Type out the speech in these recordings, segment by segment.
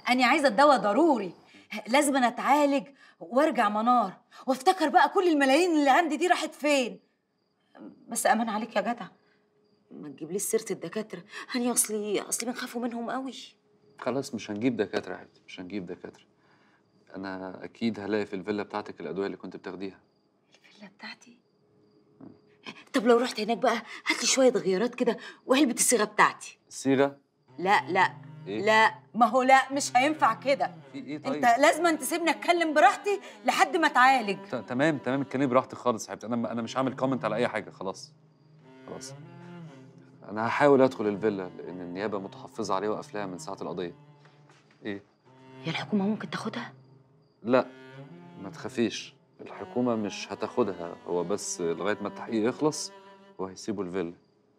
انا عايزه الدواء ضروري لازم أنا اتعالج وارجع منار وافتكر بقى كل الملايين اللي عندي دي راحت فين بس امان عليك يا جدع ما تجيبليش سيره الدكاتره هاني اصلي اصلي بنخافوا منهم قوي خلاص مش هنجيب دكاتره يا حبيبتي مش هنجيب دكاتره انا اكيد هلاقي في الفيلا بتاعتك الادويه اللي كنت بتاخديها الفيلا بتاعتي طب لو رحت هناك بقى هات لي شويه غيارات كده وعلبه الصيغه بتاعتي الصيغه لا لا إيه؟ لا ما هو لا مش هينفع كده في ايه طيب انت لازم أن تسيبني اتكلم براحتي لحد ما اتعالج ت- تمام تمام اتكلمي براحتك خالص يا حبيبتي انا انا مش هعمل كومنت على اي حاجه خلاص خلاص انا هحاول ادخل الفيلا لان النيابه متحفظه عليه وقافلاها من ساعه القضيه ايه هي الحكومه ممكن تاخدها لا ما تخافيش الحكومه مش هتاخدها هو بس لغايه ما التحقيق يخلص وهيسيبوا الفيلا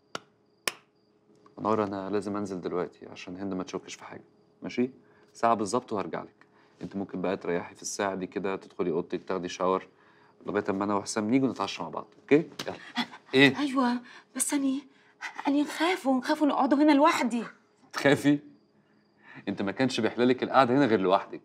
منار انا لازم انزل دلوقتي عشان هند ما تشكش في حاجه ماشي ساعه بالظبط وهرجع لك انت ممكن بقى تريحي في الساعه دي كده تدخلي اوضتك تاخدي شاور لغايه اما انا وحسام نيجي ونتعشى مع بعض اوكي يلا ايه ايوه بس اني اني نخاف ونخاف نقعدوا هنا لوحدي تخافي انت ما كانش بيحلالك القعده هنا غير لوحدك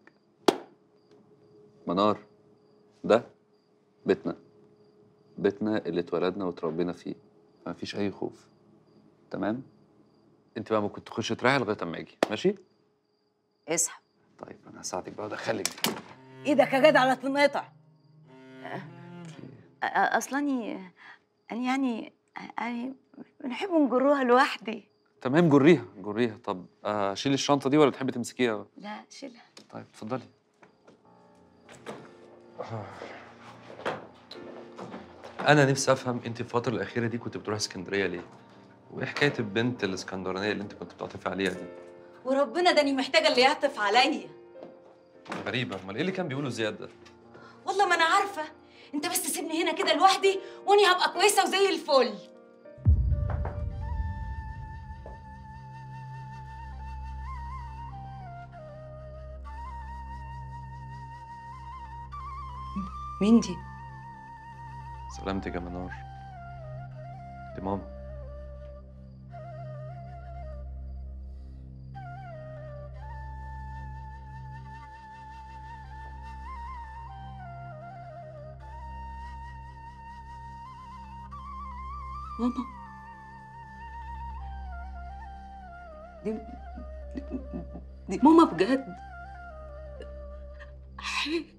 منار ده بيتنا بيتنا اللي اتولدنا وتربينا فيه ما فيش اي خوف تمام انت بقى ممكن تخش تريحي لغايه اما اجي ماشي اسحب طيب انا هساعدك بقى وادخلك دي ايدك يا جدع لا تنقطع اصلا اني اني يعني اني بنحب نجروها لوحدي تمام جريها جريها طب آه، اشيل الشنطه دي ولا تحبي تمسكيها لا شيلها طيب اتفضلي انا نفسي افهم انت في الفتره الاخيره دي كنت بتروحي اسكندريه ليه وايه حكايه البنت الاسكندرانيه اللي انت كنت بتعطفي عليها دي وربنا داني محتاجه اللي يعطف عليا غريبه امال ايه اللي كان بيقوله زياد ده والله ما انا عارفه انت بس سيبني هنا كده لوحدي واني هبقى كويسه وزي الفل مين دي؟ سلامتك يا منار دي ماما ماما دي دي, دي ماما بجد حي